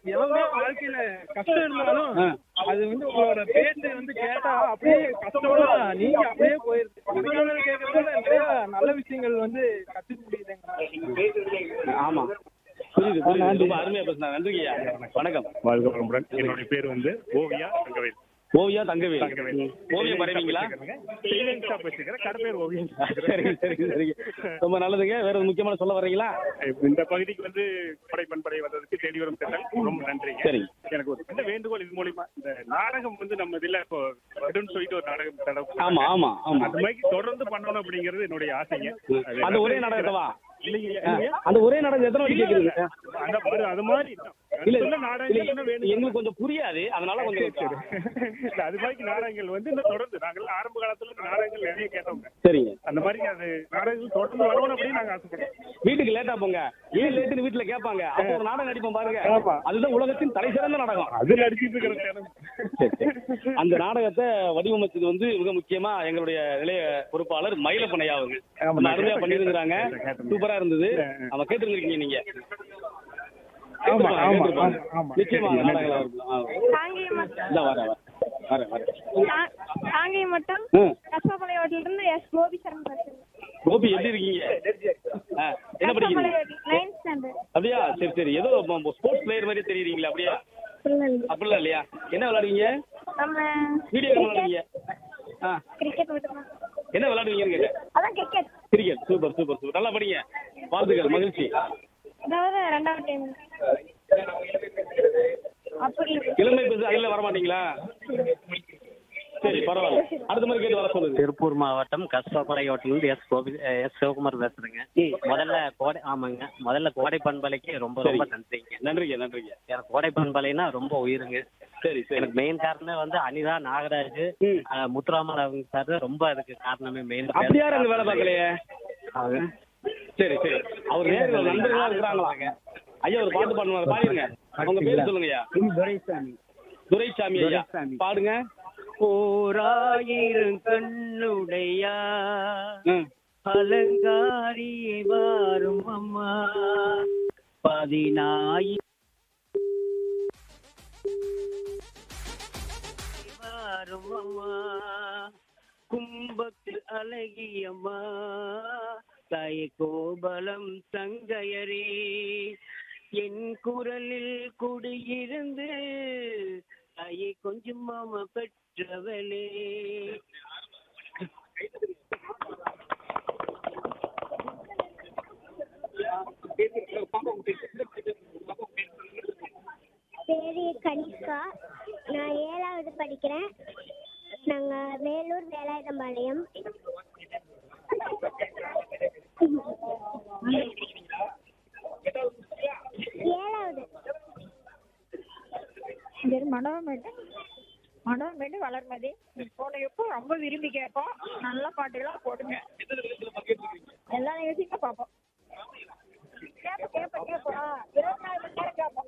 எவ்வளவு வாழ்க்கையில கஷ்டம் இருந்தாலும் ஆ. அது வந்து உங்களோட பேச்சு வந்து கேட்டா அப்படியே கஷ்டோட நீங்க அப்படியே போயிருது கொடைக்கானல் கேட்கறதுல நிறைய நல்ல விஷயங்கள் வந்து கத்துக்க முடியுதுங்க ஆமா புரியுது புரியுது ரொம்ப அருமையா பேசுனா நன்றிங்கய்யா வணக்கம் வாழ்க வளமுடன் என்னுடைய பேர் வந்து ஓவியா தங்கவேல் ஓவியா தங்கவேல் தங்கவேல் ஓவியம் வரைவீங்களா டெய்லரிங் ஷாப் வச்சிருக்கிறேன் கடை பேர் ஓவியம் சரிங்க சரிங்க சரிங்க ரொம்ப நல்லதுங்க வேற ஒரு முக்கியமான சொல்ல வர்றீங்களா இந்த பகுதிக்கு வந்து படை பண்படை வந்ததுக்கு தேடி வரும் திட்டம் ரொம்ப நன்றிங்க சரிங்க. எனக்கு ஒரு சின்ன வேண்டுகோள் இது மூலியமா இந்த நாடகம் வந்து நம்ம இதுல இப்போ விடுன்னு சொல்லிட்டு ஒரு நாடகம் தடவை ஆமா ஆமா ஆமா அந்த மாதிரி தொடர்ந்து பண்ணணும் அப்படிங்கிறது என்னுடைய ஆசைங்க அது அந்த ஒரே நாடகத்தவா இல்லைங்க ஆ, அந்த ஒரே நாடகம் எத்தனை வாட்டி கேக்குறீங்க அந்த மாதிரி அது மாதிரி இல்ல சொல்ல நாடகங்கள் என்ன இல்ல, வேணும் எங்களுக்கு கொஞ்சம் புரியாது அதனால கொஞ்சம் இல்ல, அது மாதிரி நாடகங்கள் வந்து இன்னும் தொடர்ந்து நாங்கள் ஆரம்ப காலத்துல இந்த நாடகங்கள் நிறைய கேட்டோங்க சரிங்க அந்த மாதிரி அது நாடகங்கள் தொடர்ந்து வரணும் அப்படின்னு நாங்க ஆசைப்படுறோம் வீட்டுக்கு லேட்டா போங்க ஏன் லேட்டுன்னு வீட்டுல கேட்பாங்க அப்போ ஒரு நாடகம் நடிப்போம் பாருங்க ஆமா. அதுதான் உலகத்தின் தலை சிறந்த நாடகம் அது நடிச்சிட்டு இருக்கிற நேரம் சரி, சரி. அந்த நாடகத்தை வடிவமைச்சது வந்து மிக முக்கியமா எங்களுடைய நிலைய பொறுப்பாளர் மயிலப்பனையா அவங்க ஆமா, ரொம்ப அருமையா பண்ணியிருந்தாங்க கேட்டேன், கேட்டேன். சூப்பரா இருந்தது அவ கேட்டுருக்கீங்க நீங்க ஆமா, கேட்டிருப்பாங்க, ஆமா, கேட்டிருப்பாங்க. ஆமா, ஆமா. நிச்சயமா அந்த கேட்டிருக்கேன். நாடகம் இருக்கும் ஆ. காங்கேயம் மட்டும் இந்தா வரேன் வரேன் வரேன் வரேன் காங்கேயம் மட்டும் ம். கசப்பாளையத்துல இருந்து எஸ் கோபி சரண் பேசுறேன் கோபி எப்படி இருக்கீங்க ஆ, என்ன படிக்கிறீங்க நைன்த் ஸ்டாண்டர்ட் அப்படியா சரி சரி ஏதோ ஸ்போர்ட்ஸ் பிளேயர் மாதிரி தெரியுறீங்களா அப்படியா அப்படிலாம் இல்லையா என்ன விளையாடுவீங்க நம்ம வீடியோ விளையாடுவீங்க ஆ கிரிக்கெட் மட்டும்தான் என்ன விளையாடுவீங்கன்னு கேட்டேன் அதான் cricket cricket super super super நல்லா படிங்க வாழ்த்துக்கள் மகிழ்ச்சி அதாவது ரெண்டாவது டைம் அப்படி இளமை பேச அதில் வர மாட்டீங்களா சரி பரவாயில்ல அடுத்த மாதிரி கேட்டு வர சொல்லுங்க திருப்பூர் மாவட்டம் கஸ்பாப்பாறை ஹோட்டலிருந்து எஸ் கோபி எஸ் சிவகுமார் பேசுறேங்க முதல்ல கோடை ஆமாங்க முதல்ல கோடை பண்பலைக்கு ரொம்ப ரொம்ப நன்றிங்க நன்றிங்க நன்றிங்க எனக்கு கோடை பண்பலைனா ரொம்ப உயிருங்க சரி சரி எனக்கு மெயின் காரணமே வந்து அனிதா நாகராஜ் ம். அஹ், முத்துராமன் அவங்க சார் ரொம்ப அதுக்கு காரணமே மெயின் அப்படி யாரும் அங்க வேலை பார்க்கலையே சரி சரி அவர் நேரில் நண்பர்களா இருக்கிறாங்களாங்க ஐயா ஒரு பாட்டு பாடுவாங்க பாடிருங்க உங்க பேர் சொல்லுங்க ஐயா துரைசாமி துரைசாமி ஐயா துரைசாமி. பாடுங்க ஓராயிரம் கண்ணுடையா ம். அலங்காரி வாரும் அம்மா பதினாயி வாரும் அம்மா கும்பத்தில் அழகியம்மா தாய் கோபலம் தங்கையரே என் குரலில் குடியிருந்து தாயை கொஞ்சம் மாமா பெற்றவளே பேரு கனிஷ்கா நான் ஏழாவது படிக்கிறேன் நாங்கள் வேலூர் வேலாயுதம்பாளையம் ஏழாவது பேர் மனோன்மேட்டு மனோன்மேட்டு வளர்மதி போன எப்போ ரொம்ப விரும்பி கேட்போம் நல்ல பாட்டுகளாக போடுங்க எல்லா நிகழ்ச்சியும் பார்ப்போம் கேட்போம் கேட்போம் கேட்போம் இருபத்தி நாலு மணி நேரம் கேட்போம்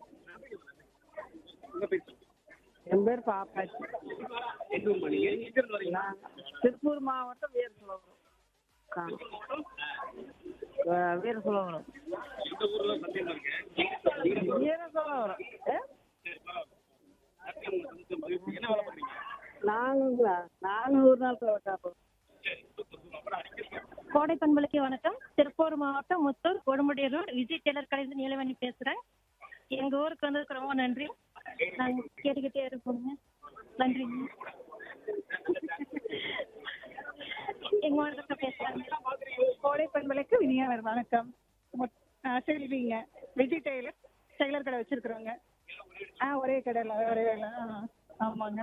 என் பேர் பாப்பாச்சி நான் திருப்பூர் மாவட்டம் வீர சுலபுரம் வீர சுலபுரம் வீர சுலபுரம் நாங்களா நாங்கள் ஒரு நாள் காப்போம் கோடை பண்பலைக்கு வணக்கம் திருப்பூர் மாவட்டம் முத்தூர் கொடுமுடி ரோடு விஜய் டெய்லர் கடையிலிருந்து நீலவேணி பேசுகிறேன் எங்கள் ஊருக்கு வந்ததுக்கு ரொம்ப நன்றி நாங்கள் கேட்டுக்கிட்டே இருப்போங்க நன்றிங்க எங்கள் மாவட்டத்தை பேசுகிறாங்க கோடை பண்பலைக்கு இனிய வணக்கம் முத்- ஆ, செல்விங்க விஜய் டெய்லர் டெய்லர் கடை வச்சிருக்கிறோங்க ஆ ஒரே கடையில் ஒரே வேலை ஆ ஆமாங்க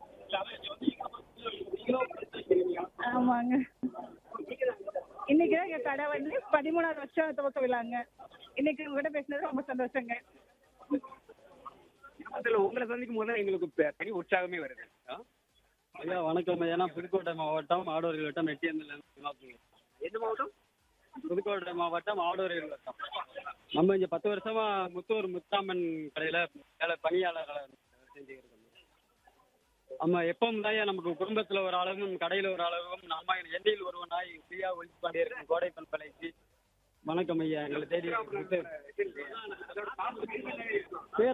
ஆமாங்க இன்னைக்கு தான் எங்க கடை வந்து பதிமூணாவது வருஷம் துவக்க விழாங்க இன்னைக்கு உங்ககிட்ட பேசினது ரொம்ப சந்தோஷங்க அதுல உங்களை சந்திக்கும் போது தான் எங்களுக்கு பெ- தனி உற்சாகமே வருது ஆ? ஐயா வணக்கம் ஐயா நான் புதுக்கோட்டை மாவட்டம் ஆடோரில் வட்டம் நெட்டியந்தில் எந்த மாவட்டம் புதுக்கோட்டை மாவட்டம் ஆடோரில் வட்டம் நம்ம இங்க பத்து வருஷமா முத்தூர் முத்தாமன் கடையில வேலை பணியாளர்களா செஞ்சுக்கிட்டு இருக்கோம் ஆமா எப்பவும் தான் நமக்கு குடும்பத்துல ஒரு அளவும் கடையில ஒரு அளவும் நம்ம எண்ணில் ஒருவனாய் ஃப்ரீயா ஒழிச்சு கொண்டே இருக்கும் கோடை பண்பலைக்கு வணக்கம் ஐயா எங்களை தேடி பேர்